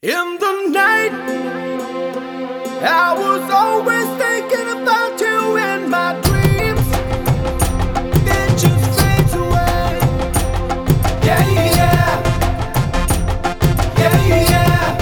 In the night, I was always thinking about you in my dreams. It just fades away. Yeah, yeah. Yeah, yeah.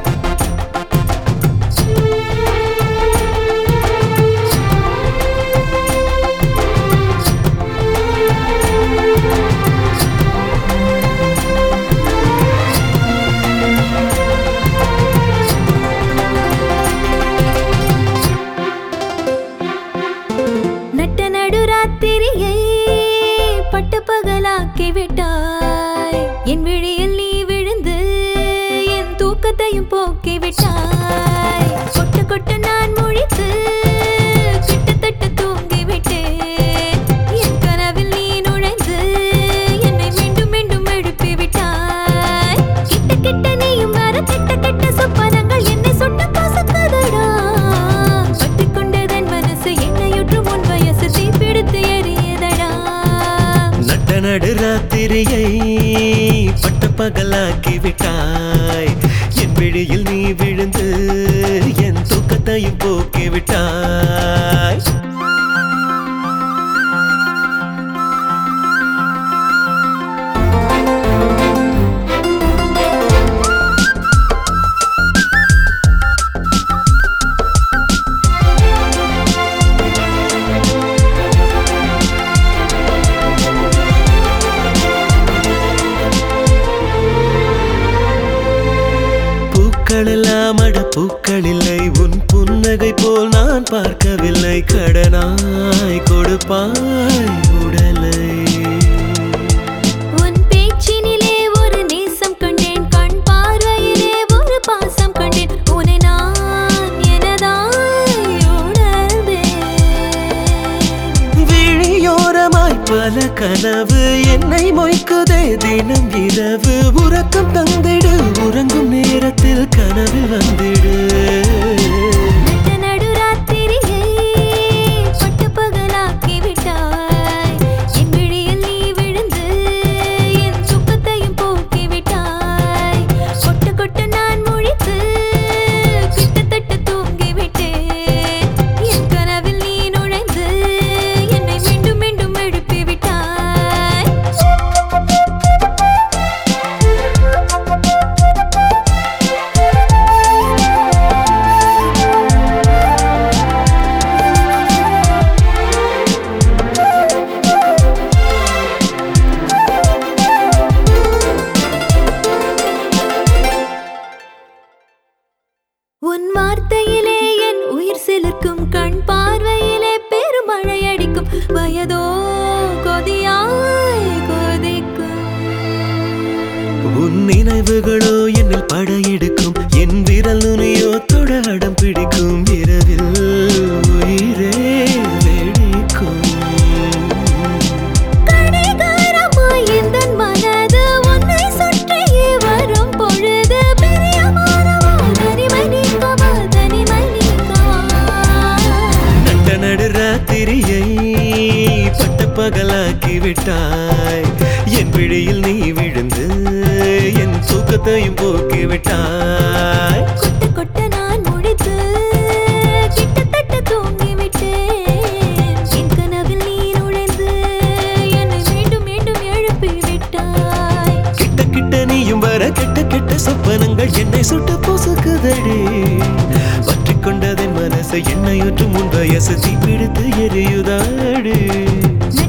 நட்ட நடுராத்திரியை பட்டு பகலாக்கி விட்டாய் என் விழியில் நீ விழுந்து என் தூக்கத்தையும் போக்கி விட்டாய் கொட்டு கொட்டு நான் முழித்து கிட்டத்தட்ட தூங்கி விட்டேன் என் கனவில் நீ நுழைந்து என்னை மீண்டும் மீண்டும் எழுப்பி விட்டாய் கிட்ட கிட்ட நீயும் வர கிட்ட கிட்ட சொப்பனங்கள் என்னை சுட்டு கசக்குதடா பட்டுக்கொண்டதன் மனசு என்னையுற்று முன் வயசு தீப்பிடித்து எரியதடா நட்ட நடு ராத்திரியை பட்ட பகலாக்கி விட்டாய் என் விழியில் நீ விழுந்து என் தூக்கத்தையும் போக்கி விட்டாய் பூக்களெல்லாம் அட பூக்கள் இல்லை உன் புன்னகை போல் நான் பார்க்கவில்லை கடனாய் கொடுப்பாய் உடலை உன் பேச்சினிலே ஒரு நேசம் கண்டேன் கண் பார்வையிலே ஒரு பாசம் கண்டேன் உன்னை நான் எனதாய் உணர்ந்தேன் விழியோரமாய் பல கனவு என்னை மொய்க்குதே தினம் இரவு உறக்கம் தந்திடு உறங்கும் நேரத்தில் கனவில் வந்திடு நட்ட நடுராத்திரியை பட்டு பகலாக்கி விட்டாய் என் விழியில் நீ விழுந்து என் துக்கத்தையும் போக்கி விட்டாய் கொட்டு கொட்டு நான் முழித்து கிட்டத்தட்ட தூங்கி விட்டேன் என் கனவில் நீ நுழைந்து என்னை மீண்டும் மீண்டும் எழுப்பி விட்டாய் உன் வார்த்தையிலே என் உயிர் சிலிர்க்கும் கண் பார்வையிலே பெருமழை அடிக்கும் வயதோ கொதியாய் கொதிக்கும் உன் நினைவுகளோ என்னில் படையெடுக்கும் என் விரல் நுனியோ தொட அடம் பிடிக்கும் இரவில் உயிரே வெடிக்கும் கடிகாரமாய் எந்தன் மனது உன்னை சுற்றியே வரும் பொழுது பிரியமானவா தனிமை நீக்கவா தனிமை நீக்கவா நட்ட நடு ராத்திரியை பட்ட பகலாக்கி விட்டாய் என் விழியில் நீ விழுந்து என் தூக்கத்தையும் போக்கி விட்டாய் கொட்ட கொட்ட நான் முழித்து கிட்டத்தட்ட தூங்கி விட்டேன் என் கனவில் நீ நுழைந்து என்னை மீண்டும் மீண்டும் எழுப்பி விட்டாய் கிட்ட கிட்ட நீயும் வர கெட்ட கெட்ட சொப்பனங்கள் என்னை சுட்டு பொசுக்குதடி பற்றிக் கொண்டதன் மனசு என்னையுற்று முன் வயசு தீப்பிடித்து எரியுதாடு நட்ட